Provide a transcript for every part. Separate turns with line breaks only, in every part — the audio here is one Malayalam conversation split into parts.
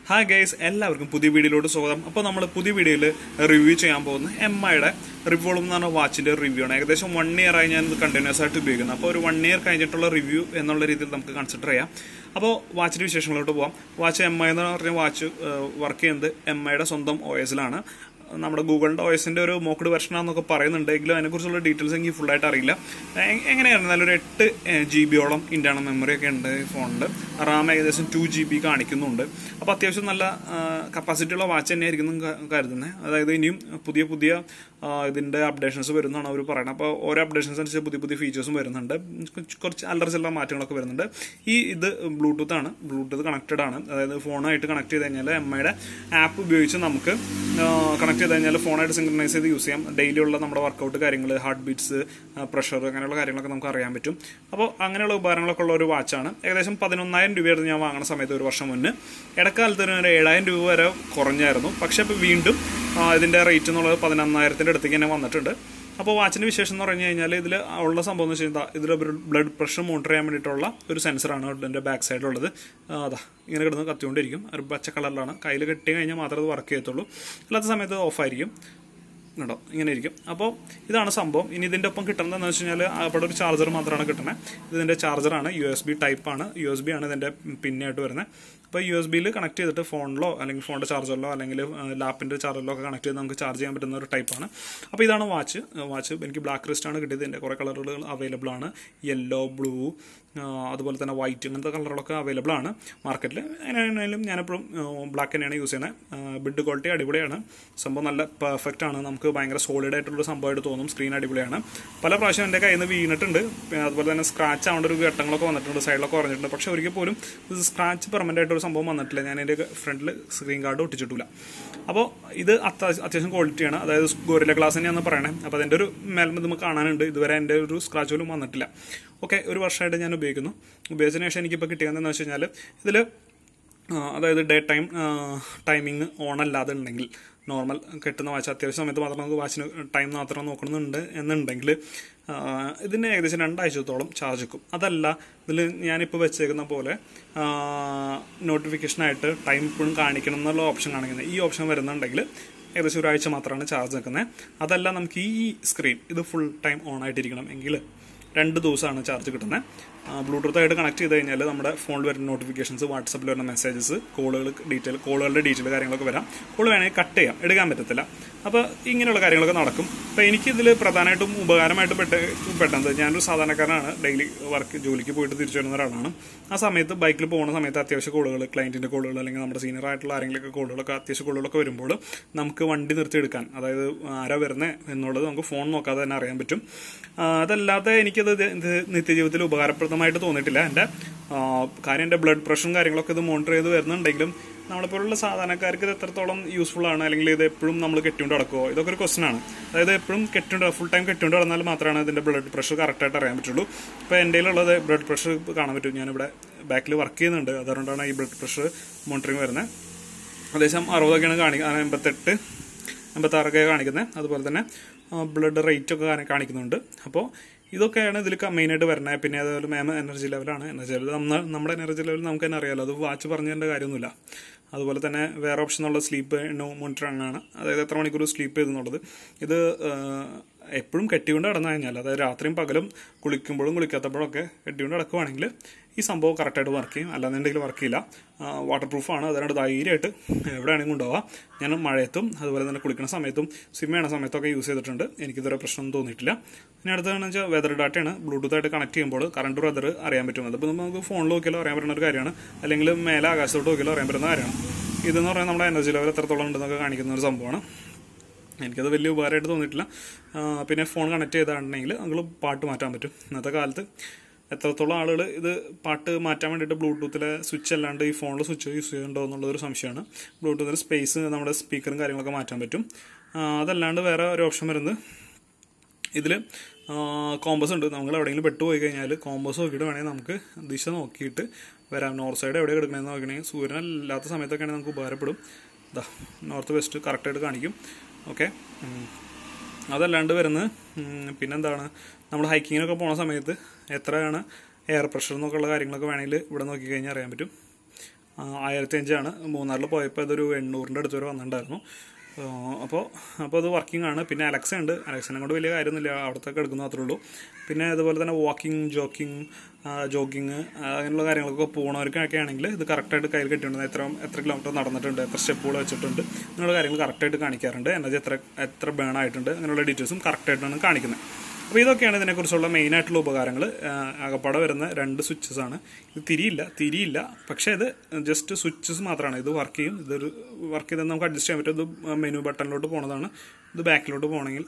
ഹായ് ഗൈസ് എല്ലാവർക്കും പുതിയ വീഡിയോയിലോട്ട് സ്വാഗതം അപ്പോൾ നമ്മൾ പുതിയ വീഡിയോയിൽ റിവ്യൂ ചെയ്യാൻ പോകുന്ന എം ഐയുടെ റിവോളും എന്ന് പറഞ്ഞ വാച്ചിന്റെ റിവ്യൂ ആണ് ഏകദേശം വൺ ഇയർ ആയി ഞാൻ കണ്ടിന്യൂസ് ആയിട്ട് ഉപയോഗിക്കുന്നത് അപ്പോൾ ഒരു വൺ ഇയർ കഴിഞ്ഞിട്ടുള്ള റിവ്യൂ എന്നുള്ള രീതിയിൽ നമുക്ക് കൺസിഡർ ചെയ്യാം അപ്പോൾ വാച്ചിന്റെ വിശേഷങ്ങളിലോട്ട് പോകാം വാച്ച് എം ഐ എന്ന് പറഞ്ഞ വാച്ച് വർക്ക് ചെയ്യുന്നത് എം ഐയുടെ സ്വന്തം ഒ എസിലാണ് നമ്മുടെ ഗൂഗിളിന്റെ ഓയസിന്റെ ഒരു മോക്കഡ് വെർഷൻ ആണെന്നൊക്കെ പറയുന്നുണ്ടെങ്കിലും അതിനെക്കുറിച്ചുള്ള ഡീറ്റെയിൽസ് എനിക്ക് full ആയിട്ട് അറിയില്ല എ- എങ്ങനെയാണ് നല്ലൊരു എട്ട് ജി ബിയോളം ഇന്റേണൽ മെമ്മറി ഒക്കെ ഉണ്ട് ഈ ഫോണിൽ റാം ഏകദേശം ടു ജി ബി കാണിക്കുന്നുണ്ട് അപ്പോൾ അത്യാവശ്യം നല്ല കപ്പാസിറ്റി ഉള്ള വാച്ച് തന്നെയായിരിക്കും എന്ന് ക- കരുതുന്നത് അതായത് ഇനിയും പുതിയ പുതിയ ആ, ഇതിന്റെ അപ്ഡേഷൻസ് വരുന്നതാണ് അവർ പറയുന്നത് അപ്പോൾ ഓരോ അപ്ഡേഷൻസ് അനുസരിച്ച് പുതിയ പുതിയ ഫീച്ചേഴ്സും വരുന്നുണ്ട് കുറച്ച് കുറച്ച് അല്ലറ ചില്ലറ മാറ്റങ്ങളൊക്കെ വരുന്നുണ്ട് ഈ ഇത് ബ്ലൂടൂത്ത് ആണ് ബ്ലൂടൂത്ത് കണക്റ്റഡ് ആണ് അതായത് ഫോണായിട്ട് കണക്ട് ചെയ്ത് കഴിഞ്ഞാൽ എം ഐയുടെ ആപ്പ് ഉപയോഗിച്ച് നമുക്ക് കണക്ട് ചെയ്ത് കഴിഞ്ഞാൽ ഫോണായിട്ട് സിംഗ്രണൈസ് ചെയ്ത് യൂസ് ചെയ്യാം ഡെയിലി ഉള്ള നമ്മുടെ വർക്കൗട്ട് കാര്യങ്ങൾ ഹാർട്ട് ബീറ്റ്സ് പ്രഷർ അങ്ങനെയുള്ള കാര്യങ്ങളൊക്കെ നമുക്ക് അറിയാൻ പറ്റും അപ്പോൾ അങ്ങനെയുള്ള ഉപകാരങ്ങളൊക്കെ ഉള്ള ഒരു വാച്ചാണ് ഏകദേശം പതിനൊന്നായിരം രൂപയായിരുന്നു ഞാൻ വാങ്ങുന്ന സമയത്ത് ഒരു വർഷം മുന്നേ ഇടക്കാലത്ത് ഒരു ഏഴായിരം രൂപ വരെ കുറഞ്ഞായിരുന്നു പക്ഷെ ഇപ്പോൾ വീണ്ടും ആ, ഇതിന്റെ റേറ്റ് എന്നുള്ളത് പതിനൊന്നായിരത്തിന്റെ അടുത്തേക്ക് തന്നെ വന്നിട്ടുണ്ട് അപ്പോൾ വാച്ചിന്റെ വിശേഷം എന്ന് പറഞ്ഞു കഴിഞ്ഞാൽ ഇതിൽ ഉള്ള സംഭവം എന്ന് വെച്ച് കഴിഞ്ഞാൽ ഇതിൽ ബ്ലഡ് പ്രഷർ മോണിറ്റർ ചെയ്യാൻ വേണ്ടിയിട്ടുള്ള ഒരു സെൻസറാണ് ഇതിന്റെ ബാക്ക് സൈഡിലുള്ളത് ആ, അതാ ഇങ്ങനെ കിടന്ന് കത്തിക്കൊണ്ടിരിക്കും ഒരു പച്ച കളറിലാണ് കയ്യിൽ കെട്ടി കഴിഞ്ഞാൽ മാത്രമേ അത് വർക്ക് ചെയ്യത്തുള്ളൂ അല്ലാത്ത സമയത്ത് ഓഫായിരിക്കും കേട്ടോ ഇങ്ങനെ ഇരിക്കും അപ്പോൾ ഇതാണ് സംഭവം ഇനി ഇതിന്റെ ഒപ്പം കിട്ടുന്നത് എന്ന് വെച്ച് കഴിഞ്ഞാൽ അവിടെ ഒരു ചാർജർ മാത്രമാണ് കിട്ടുന്നത് ഇതിന്റെ ചാർജറാണ് യു എസ് ബി ടൈപ്പ് ആണ് യു എസ് ബി ആണ് ഇതിന്റെ പിന്നായിട്ട് വരുന്നത് അപ്പോൾ യു എസ് ബിയിൽ കണക്ട് ചെയ്തിട്ട് ഫോണിലോ അല്ലെങ്കിൽ ഫോണിന്റെ ചാർജറിലോ അല്ലെങ്കിൽ ലാപ്പിന്റെ ചാർജറിലോ ഒക്കെ കണക്ട് ചെയ്ത് നമുക്ക് ചാർജ് ചെയ്യാൻ പറ്റുന്ന ഒരു ടൈപ്പാണ് അപ്പോൾ ഇതാണ് വാച്ച് വാച്ച് എനിക്ക് ബ്ലാക്ക് റിസ്റ്റ് ആണ് കിട്ടിയത് ഇതിന്റെ കുറേ കളറുകൾ അവൈലബിൾ ആണ് യെല്ലോ ബ്ലൂ അതുപോലെ തന്നെ വൈറ്റ് അങ്ങനത്തെ കളറുകളൊക്കെ അവൈലബിൾ ആണ് മാർക്കറ്റിൽ എങ്ങനെയാണെങ്കിലും ഞാനെപ്പോഴും ബ്ലാക്ക് തന്നെയാണ് യൂസ് ചെയ്യുന്നത് ബിഡ് ക്വാളിറ്റി അടിപൊളിയാണ് സംഭവം നല്ല പെർഫെക്റ്റ് ആണ് നമുക്ക് ഭയങ്കര സോളിഡ് ആയിട്ടുള്ള സംഭവമായിട്ട് തോന്നും സ്ക്രീൻ അടിപൊളിയാണ് പല പ്രാവശ്യം എൻ്റെ കയ്യിൽ നിന്ന് വീണിട്ടുണ്ട് പിന്നെ അതുപോലെ തന്നെ സ്ക്രാച്ച് ആവേണ്ട ഒരു ഘട്ടങ്ങളൊക്കെ വന്നിട്ടുണ്ട് സൈഡിലൊക്കെ കുറഞ്ഞിട്ടുണ്ട് പക്ഷെ ഒരിക്കൽ പോലും ഇത് സ്ക്രാച്ച് പെർമനന്റ് ആയിട്ട് ഒരു സംഭവം വന്നിട്ടില്ല ഞാൻ എൻ്റെ ഫ്രണ്ടിൽ സ്ക്രീൻ കാർഡ് ഒട്ടിച്ചിട്ടില്ല അപ്പോൾ ഇത് അത്യാവശ്യം അത്യാവശ്യം ക്വാളിറ്റിയാണ് അതായത് ഗോറില ഗ്ലാസ് തന്നെയാണെന്ന് പറയണേ അപ്പോൾ അതിൻ്റെ ഒരു മേൽമ നമുക്ക് കാണാനുണ്ട് ഇതുവരെ എൻ്റെ ഒരു സ്ക്രാച്ച് പോലും വന്നിട്ടില്ല ഓക്കെ ഒരു വർഷമായിട്ട് ഞാൻ ഉപയോഗിക്കുന്നു ഉപയോഗിച്ചതിന് ശേഷം എനിക്കിപ്പോൾ കിട്ടിയതെന്ന് വെച്ച് കഴിഞ്ഞാൽ ഇതിൽ അതായത് ഡേ ടൈം ടൈമിങ് ഓൺ അല്ലാതെ ഉണ്ടെങ്കിൽ നോർമൽ കെട്ടുന്ന വാച്ച് അത്യാവശ്യ സമയത്ത് മാത്രം നമുക്ക് വാച്ചിന് ടൈം മാത്രം നോക്കണമെന്നുണ്ട് എന്നുണ്ടെങ്കിൽ ആ, ഇതിന് ഏകദേശം രണ്ടാഴ്ചത്തോളം ചാർജ് വെക്കും അതല്ല ഇതിൽ ഞാനിപ്പോൾ വെച്ചേക്കുന്ന പോലെ നോട്ടിഫിക്കേഷനായിട്ട് ടൈം ഇപ്പോഴും കാണിക്കണം എന്നുള്ള ഓപ്ഷൻ കാണിക്കുന്നത് ഈ ഓപ്ഷൻ വരുന്നുണ്ടെങ്കിൽ ഏകദേശം ഒരാഴ്ച മാത്രമാണ് ചാർജ് നിൽക്കുന്നത് അതല്ല നമുക്ക് ഈ സ്ക്രീൻ ഇത് ഫുൾ ടൈം ഓൺ ആയിട്ടിരിക്കണം എങ്കിൽ രണ്ട് ദിവസമാണ് ചാർജ് കിട്ടുന്നത് ബ്ലൂടൂത്ത് ആയിട്ട് കണക്ട് ചെയ്ത് കഴിഞ്ഞാൽ നമ്മുടെ ഫോണിൽ വരുന്ന നോട്ടിഫിക്കേഷൻസ് വാട്സപ്പിൽ വരുന്ന മെസ്സേജസ് കോളുകൾ ഡീറ്റെയിൽ കോളുകളുടെ ഡീറ്റെയിൽ കാര്യങ്ങളൊക്കെ വരാം കോൾ വേണമെങ്കിൽ കട്ട് ചെയ്യാം എടുക്കാൻ പറ്റത്തില്ല അപ്പോൾ ഇങ്ങനെയുള്ള കാര്യങ്ങളൊക്കെ നടക്കും അപ്പോൾ എനിക്കിതിൽ പ്രധാനമായിട്ടും ഉപകാരമായിട്ട് പെട്ട പെട്ടെന്ന് ഞാനൊരു സാധാരണക്കാരനാണ് ഡെയിലി വർക്ക് ജോലിക്ക് പോയിട്ട് തിരിച്ചു വരുന്ന ഒരാളാണ് ആ സമയത്ത് ബൈക്കിൽ പോകുന്ന സമയത്ത് അത്യാവശ്യ കോളുകൾ ക്ലയൻറ്റിൻ്റെ കോളുകൾ അല്ലെങ്കിൽ നമ്മുടെ സീനിയർ ആയിട്ടുള്ള ആരെങ്കിലുമൊക്കെ കോളുകളൊക്കെ അത്യാവശ്യ കോളുകളൊക്കെ വരുമ്പോൾ നമുക്ക് വണ്ടി നിർത്തിയെടുക്കാൻ അതായത് ആരാ വരുന്നത് എന്നുള്ളത് നമുക്ക് ഫോൺ നോക്കാതെ തന്നെ അറിയാൻ പറ്റും ആ, അതല്ലാതെ എനിക്കത് ഇത് ഇത് നിത്യജീവിതത്തിൽ ഉപകാരപ്രദമായിട്ട് തോന്നിയിട്ടില്ല എൻ്റെ ആ, കാര്യം എൻ്റെ ബ്ലഡ് പ്രഷറും കാര്യങ്ങളൊക്കെ ഇത് മോണിറ്റർ ചെയ്ത് വരുന്നുണ്ടെങ്കിലും നമ്മളെപ്പോലുള്ള സാധാരണക്കാർക്ക് ഇത് എത്രത്തോളം യൂസ്ഫുൾ ആണ് അല്ലെങ്കിൽ ഇത് എപ്പോഴും നമ്മൾ കെട്ടിക്കൊണ്ട് നടക്കുമോ ഇതൊക്കെ ഒരു ക്വസ്റ്റൻ ആണ് അതായത് എപ്പോഴും കെട്ടിക്കൊണ്ട് ഫുൾ ടൈം കെട്ടിക്കൊണ്ട് നടന്നാൽ മാത്രമാണ് ഇതിൻ്റെ ബ്ലഡ് പ്രഷർ കറക്റ്റായിട്ട് അറിയാൻ പറ്റുള്ളൂ ഇപ്പോൾ എൻ്റെ ഉള്ളത് ബ്ലഡ് പ്രഷർ കാണാൻ പറ്റും ഞാനിവിടെ ബാക്കിൽ വർക്ക് ചെയ്യുന്നുണ്ട് അതുകൊണ്ടാണ് ഈ ബ്ലഡ് പ്രഷർ മോണിറ്ററിങ് വരുന്നത് ഏകദേശം അറുപതൊക്കെയാണ് കാണിക്കുന്നത് എൺപത്തെട്ട് എൺപത്താറൊക്കെ കാണിക്കുന്നത് അതുപോലെ തന്നെ ബ്ലഡ് റേറ്റ് ഒക്കെ കാണി- കാണിക്കുന്നുണ്ട് അപ്പോൾ ഇതൊക്കെയാണ് ഇതിൽ മെയിനായിട്ട് വരുന്നത് പിന്നെ അതുപോലെ മാം എനർജി ലെവലാണ് എനർജി ലെവൽ നമ്മൾ നമ്മുടെ എനർജി ലെവൽ നമുക്ക് തന്നെ അറിയാലോ അത് വാച്ച് പറഞ്ഞു തരേണ്ട കാര്യമൊന്നുമില്ല അതുപോലെ തന്നെ വേറെ ഓപ്ഷൻ ഉള്ള സ്ലീപ്പ് മോണിറ്ററിംഗ് ആണ് അതായത് എത്ര മണിക്കൂർ സ്ലീപ്പ് ചെയ്തെന്നുള്ളത് ഇത് എപ്പോഴും കെട്ടിക്കൊണ്ട് നടന്നു കഴിഞ്ഞാൽ അതായത് രാത്രിയും പകലും കുളിക്കുമ്പോഴും കുളിക്കാത്തപ്പോഴും ഒക്കെ കെട്ടിക്കൊണ്ട് നടക്കുവാണെങ്കിൽ ഈ സംഭവം കറക്റ്റായിട്ട് വർക്ക് ചെയ്യും അല്ലാന്നുണ്ടെങ്കിൽ വർക്ക് ചെയ്യില്ല വാട്ടർ പ്രൂഫാണ് അതുകൊണ്ട് ധൈര്യമായിട്ട് എവിടെയാണെങ്കിലും കൊണ്ടുപോകാം ഞാൻ മഴയത്തും അതുപോലെ തന്നെ കുളിക്കുന്ന സമയത്തും സ്വിം ചെയ്യണ സമയത്തൊക്കെ യൂസ് ചെയ്തിട്ടുണ്ട് എനിക്കിതുവരെ പ്രശ്നം തോന്നിയിട്ടില്ല പിന്നെ അടുത്തതെന്ന് വെച്ചാൽ വെതർ ഡാറ്റയാണ് ബ്ലൂടൂത്ത് ആയിട്ട് കണക്ട് ചെയ്യുമ്പോൾ കറണ്ട് വെതർ അറിയാൻ പറ്റും അതിപ്പോൾ നമുക്ക് ഫോണിൽ നോക്കിയാലോ അറിയാൻ പറ്റുന്ന ഒരു കാര്യമാണ് അല്ലെങ്കിൽ മേലെ ആകാശത്തോട്ട് നോക്കിയാലോ അറിയാൻ പറ്റുന്ന കാര്യമാണ് ഇതെന്ന് പറഞ്ഞാൽ നമ്മുടെ എനർജി ലെവൽ എത്രത്തോളം ഉണ്ടെന്നൊക്കെ കാണിക്കുന്ന ഒരു സംഭവമാണ് എനിക്കത് വലിയ ഉപകാരമായിട്ട് തോന്നിയിട്ടില്ല ആ, പിന്നെ ഫോൺ കണക്ട് ചെയ്താണെങ്കിൽ നമ്മൾ പാട്ട് മാറ്റാൻ പറ്റും ഇന്നത്തെ കാലത്ത് എത്രത്തോളം ആളുകൾ ഇത് പാട്ട് മാറ്റാൻ വേണ്ടിയിട്ട് ബ്ലൂടൂത്തിലെ സ്വിച്ച് അല്ലാണ്ട് ഈ ഫോണിൽ സ്വിച്ച് യൂസ് ചെയ്യുന്നുണ്ടോ എന്നുള്ളതൊരു സംശയമാണ് ബ്ലൂടൂത്തിൽ സ്പേസ് നമ്മുടെ സ്പീക്കറും കാര്യങ്ങളൊക്കെ മാറ്റാൻ പറ്റും ആ, അതല്ലാണ്ട് വേറെ ഒരു ഓപ്ഷൻ വരുന്നത് ഇതിൽ കോമ്പസ് ഉണ്ട് നമ്മൾ എവിടെയെങ്കിലും പെട്ടുപോയി കഴിഞ്ഞാൽ കോമ്പസ് നോക്കിയിട്ട് വേണമെങ്കിൽ നമുക്ക് ദിശ നോക്കിയിട്ട് വരാം നോർത്ത് സൈഡ് എവിടെ കിടക്കണമെന്ന് നോക്കണമെങ്കിൽ സൂര്യൻ അല്ലാത്ത സമയത്തൊക്കെയാണെങ്കിൽ നമുക്ക് ഉപകാരപ്പെടും ഇതാ നോർത്ത് വെസ്റ്റ് കറക്റ്റായിട്ട് കാണിക്കും ഓക്കെ അതല്ലാണ്ട് വരുന്നത് ഉം, പിന്നെന്താണ് നമ്മൾ ഹൈക്കിങ്ങിനൊക്കെ പോണ സമയത്ത് എത്രയാണ് എയർ പ്രഷർ എന്നൊക്കെയുള്ള കാര്യങ്ങളൊക്കെ വേണമെങ്കിൽ ഇവിടെ നോക്കിക്കഴിഞ്ഞാൽ അറിയാൻ പറ്റും ആയിരത്തി അഞ്ചാണ് മൂന്നാറിൽ പോയപ്പോൾ ഇതൊരു എണ്ണൂറിൻ്റെ അടുത്ത് വരെ വന്നിട്ടുണ്ടായിരുന്നു അപ്പോൾ അപ്പോൾ അത് വർക്കിംഗ് ആണ് പിന്നെ അലക്സ ഉണ്ട് അലക്സനെ കൊണ്ട് വലിയ കാര്യമൊന്നുമില്ല അവിടത്തൊക്കെ എടുക്കുന്ന മാത്രമേ ഉള്ളൂ പിന്നെ അതുപോലെ തന്നെ വാക്കിംഗ് ജോക്കിംഗ് ജോഗിങ് അങ്ങനെയുള്ള കാര്യങ്ങളൊക്കെ പോകുന്നവർക്കൊക്കെ ആണെങ്കിൽ ഇത് കറക്റ്റായിട്ട് കയ്യിൽ കെട്ടിയിട്ടുണ്ട് എത്ര എത്ര കിലോമീറ്റർ നടന്നിട്ടുണ്ട് എത്ര സ്റ്റെപ്പുകൾ വെച്ചിട്ടുണ്ട് അങ്ങനെയുള്ള കാര്യങ്ങൾ കറക്റ്റായിട്ട് കാണിക്കാറുണ്ട് എനർജി എത്ര എത്ര ബേൺ ആയിട്ടുണ്ട് അങ്ങനെയുള്ള ഡീറ്റെയിൽസും കറക്റ്റായിട്ടാണ് കാണിക്കുന്നത് അപ്പോൾ ഇതൊക്കെയാണ് ഇതിനെക്കുറിച്ചുള്ള മെയിൻ ആയിട്ടുള്ള ഉപകാരങ്ങൾ ആകപ്പാടെ വരുന്ന രണ്ട് സ്വിച്ചസ് ആണ് ഇത് തിരിയില്ല തിരിയില്ല പക്ഷേ ഇത് ജസ്റ്റ് സ്വിച്ചസ് മാത്രമാണ് ഇത് വർക്ക് ചെയ്യും ഇതൊരു വർക്ക് ചെയ്താൽ നമുക്ക് അഡ്ജസ്റ്റ് ചെയ്യാൻ പറ്റും ഇത് മെനു ബട്ടണിലോട്ട് പോണതാണ് ഇത് ബാക്കിലോട്ട് പോകണമെങ്കിൽ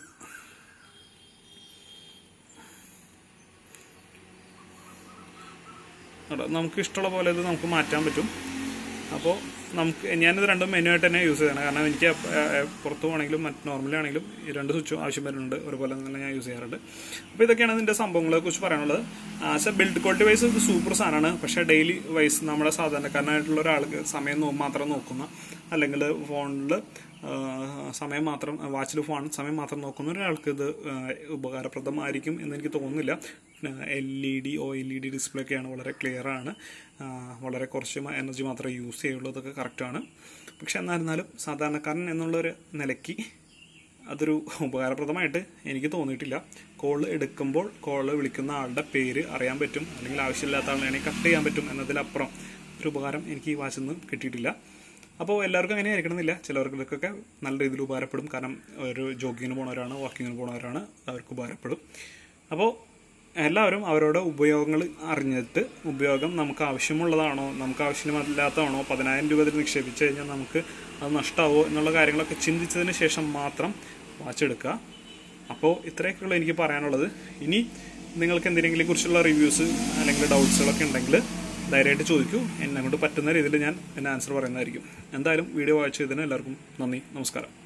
അവിടെ നമുക്ക് ഇഷ്ടമുള്ള പോലെ ഇത് നമുക്ക് മാറ്റാൻ പറ്റും അപ്പോൾ നമുക്ക് ഞാനിത് രണ്ടും മെനു ആയിട്ട് തന്നെ യൂസ് ചെയ്യണം കാരണം എനിക്ക് അപ്പ- ഏ, ഏ, പുറത്ത് പോകണമെങ്കിലും മറ്റ് നോർമലി ആണെങ്കിലും ഈ രണ്ട് സ്വിച്ചും ആവശ്യം വരുന്നുണ്ട് ഒരുപോലെ തന്നെ ഞാൻ യൂസ് ചെയ്യാറുണ്ട് അപ്പോൾ ഇതൊക്കെയാണ് ഇതിൻ്റെ സംഭവങ്ങളെ കുറിച്ച് പറയാനുള്ളത് as a build quality wise ഇത് സൂപ്പർ സാധനമാണ് പക്ഷേ ഡെയിലി വൈസ് നമ്മുടെ സാധാരണക്കാരനായിട്ടുള്ള ഒരാൾക്ക് സമയം നോ- മാത്രം നോക്കുന്ന അല്ലെങ്കിൽ ഫോണിൽ സമയം മാത്രം വാച്ചിൽ ഫോൺ സമയം മാത്രം നോക്കുന്ന ഒരാൾക്ക് ഇത് ആ, ഉപകാരപ്രദമായിരിക്കും എന്ന് എനിക്ക് തോന്നുന്നില്ല L E D O L E D display ഒക്കെയാണ് വളരെ ക്ലിയർ ആണ് ആ, വളരെ കുറച്ച് എനർജി മാത്രമേ യൂസ് ചെയ്യുള്ളൂ അതൊക്കെ കറക്റ്റാണ് പക്ഷെ എന്നായിരുന്നാലും സാധാരണക്കാരൻ എന്നുള്ളൊരു നിലയ്ക്ക് അതൊരു ഉപകാരപ്രദമായിട്ട് എനിക്ക് തോന്നിയിട്ടില്ല കോൾ എടുക്കുമ്പോൾ കോൾ വിളിക്കുന്ന ആളുടെ പേര് അറിയാൻ പറ്റും അല്ലെങ്കിൽ ആവശ്യമില്ലാത്ത ആളാണെങ്കിൽ കട്ട് ചെയ്യാൻ പറ്റും എന്നതിലപ്പുറം ഒരു ഉപകാരം എനിക്ക് ഈ വാച്ചിൽ നിന്ന് കിട്ടിയിട്ടില്ല അപ്പോൾ എല്ലാവർക്കും അങ്ങനെ ആയിരിക്കണമെന്നില്ല ചിലവർക്ക് ഇതൊക്കെ നല്ല രീതിയിൽ ഉപകാരപ്പെടും കാരണം ഒരു ജോഗിങ്ങിന് പോണവരാണ് വാക്കിങ്ങിന് പോണവരാണ് അവർക്ക് ഉപകാരപ്പെടും അപ്പോൾ എല്ലാവരും അവരുടെ ഉപയോഗങ്ങൾ അറിഞ്ഞിട്ട് ഉപയോഗം നമുക്ക് ആവശ്യമുള്ളതാണോ നമുക്ക് ആവശ്യമില്ലാത്തതാണോ പതിനായിരം രൂപ ഇതിൽ നിക്ഷേപിച്ച് കഴിഞ്ഞാൽ നമുക്ക് അത് നഷ്ടമാവോ എന്നുള്ള കാര്യങ്ങളൊക്കെ ചിന്തിച്ചതിന് ശേഷം മാത്രം വാച്ച് എടുക്കുക അപ്പോൾ ഇത്രയൊക്കെയുള്ളൂ എനിക്ക് പറയാനുള്ളത് ഇനി നിങ്ങൾക്ക് എന്തെങ്കിലും കുറിച്ചുള്ള റിവ്യൂസ് അല്ലെങ്കിൽ ഡൗട്ട്സുകളൊക്കെ ഉണ്ടെങ്കിൽ ധൈര്യമായിട്ട് ചോദിക്കൂ എന്നെ കൊണ്ട് പറ്റുന്ന രീതിയിൽ ഞാൻ എൻ്റെ ആൻസർ പറയുന്നതായിരിക്കും എന്തായാലും വീഡിയോ വാച്ച് ചെയ്തതിന് എല്ലാവർക്കും നന്ദി നമസ്കാരം